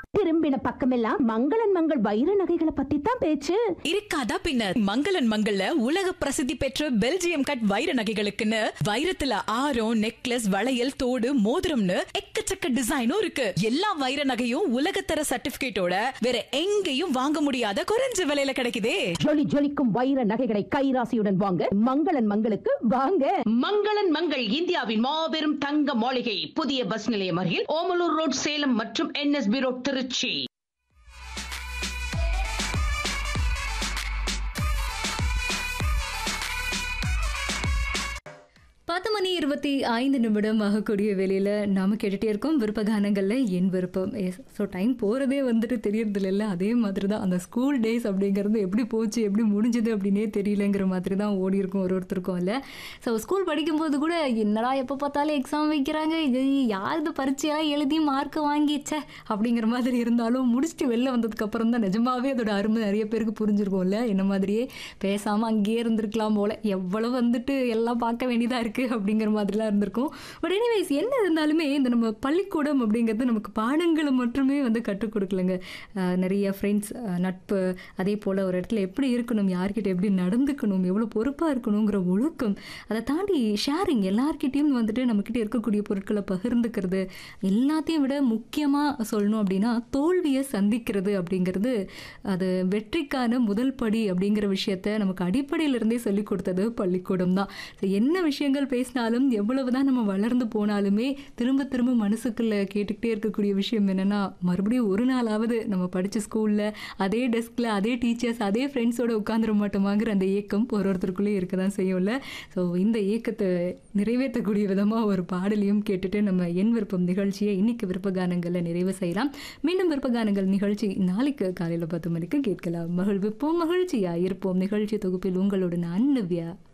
திரும்பின பக்கமெல்லாம் மங்களன் மங்கள் வைர நகைகளை பத்தி தான் பேச்சு இருக்காதா பின்ன மங்களன் மங்கள்ல உலக பிரசித்தி பெற்ற பெல்ஜியம் கட் வைர நகைகளுக்குன்னு வைரத்துல ஆரம் நெக்லஸ் வளையல் தோடு மோதிரம்னு எக்கச்சக்க டிசைனும் இருக்கு எல்லா வைர நகையும் உலகத்தர சர்டிபிகேட்டோட வேற எங்கேயும் வாங்க முடியாத குறைஞ்ச விலையில கிடைக்குதே ஜொலி ஜொலிக்கும் வைர நகைகளை கைராசியுடன் வாங்க மங்களன் மங்களுக்கு வாங்க மங்களன் மங்கள் இந்தியாவின் மாபெரும் தங்க மாளிகை புதிய பஸ் நிலையம் அருகில் ஓமலூர் ரோட் சேலம் மற்றும் என்எஸ்பி ரோட் திருச்சி பத்து மணி இருபத்தி ஐந்து நிமிடம் ஆகக்கூடிய வேலையில் நாம கேட்டுகிட்டே இருக்கோம் விருப்ப கானங்களில் என் விருப்பம் ஸோ டைம் போகிறதே வந்துட்டு தெரியறதில்ல இல்லை அதே மாதிரி தான் அந்த ஸ்கூல் டேஸ் அப்படிங்கிறது எப்படி போச்சு எப்படி முடிஞ்சது அப்படின்னே தெரியலங்கிற மாதிரி தான் ஓடி இருக்கும் ஒரு ஒருத்தருக்கும் இல்லை ஸோ ஸ்கூல் படிக்கும்போது கூட என்னடா எப்போ பார்த்தாலும் எக்ஸாம் வைக்கிறாங்க இது யார் இந்த பரீட்சையெல்லாம் எழுதி மார்க்கை வாங்கிச்சே அப்படிங்கிற மாதிரி இருந்தாலும் முடிச்சுட்டு வெளில வந்ததுக்கப்புறம் தான் நிஜமாவே அதோட அருமை நிறைய பேருக்கு புரிஞ்சிருக்கும்ல என்ன மாதிரியே பேசாமல் அங்கேயே இருந்திருக்கலாம் போல எவ்வளவு வந்துட்டு எல்லாம் பார்க்க வேண்டியதாக இருக்குது அப்படிங்கிற மாதிரிலாம் இருந்திருக்கும் பட் எனிவைஸ் என்ன இருந்தாலுமே இந்த நம்ம பள்ளிக்கூடம் அப்படிங்கிறது நமக்கு பாடங்களை மட்டுமே வந்து கற்றுக் கொடுக்கலங்க அஹ் நிறைய ஃப்ரெண்ட்ஸ் நட்பு அதே போல் ஒரு இடத்துல எப்படி இருக்கணும் யார்கிட்ட எப்படி நடந்துக்கணும் எவ்வளோ பொறுப்பாக இருக்கணுங்கிற ஒழுக்கம் அதை தாண்டி ஷேரிங் எல்லார்கிட்டேயும் வந்துட்டு நம்மக்கிட்ட இருக்கக்கூடிய பொருட்களை பகிர்ந்துக்கிறது எல்லாத்தையும் விட முக்கியமாக சொல்லணும் அப்படின்னா தோல்வியை சந்திக்கிறது அப்படிங்கிறது அது வெற்றிக்கான முதல் படி அப்படிங்கிற விஷயத்த நமக்கு அடிப்படையிலிருந்தே சொல்லிக் கொடுத்தது பள்ளிக்கூடம் தான் So, என்ன விஷயங்கள் பேசினாலும் எவ்வளவுதான் நம்ம வளர்ந்து போனாலுமே திரும்ப திரும்ப மனசுக்குள்ள கேட்டுக்கிட்டே இருக்கக்கூடிய விஷயம் என்னன்னா மறுபடியும் ஒரு நாளாவது நம்ம படிச்ச ஸ்கூல்ல அதே டெஸ்க்ல அதே டீச்சர்ஸ் அதே ஃப்ரெண்ட்ஸோட உட்காந்துட மாட்டோமாங்கிற அந்த ஏக்கம் ஒரு ஒருத்தருக்குள்ளே இருக்க தான் செய்யும்ல ஸோ இந்த ஏக்கத்தை நிறைவேற்றக்கூடிய விதமாக ஒரு பாடலையும் கேட்டுட்டு நம்ம என் விருப்பம் நிகழ்ச்சியை இன்னைக்கு விருப்ப கானங்களில் நிறைவு செய்யலாம் மீண்டும் விருப்ப கானங்கள் நிகழ்ச்சி நாளைக்கு காலையில் பத்து மணிக்கு கேட்கலாம் மகிழ்விப்போம் மகிழ்ச்சியா இருப்போம் நிகழ்ச்சி தொகுப்பில் உங்களோட நான் நவ்யா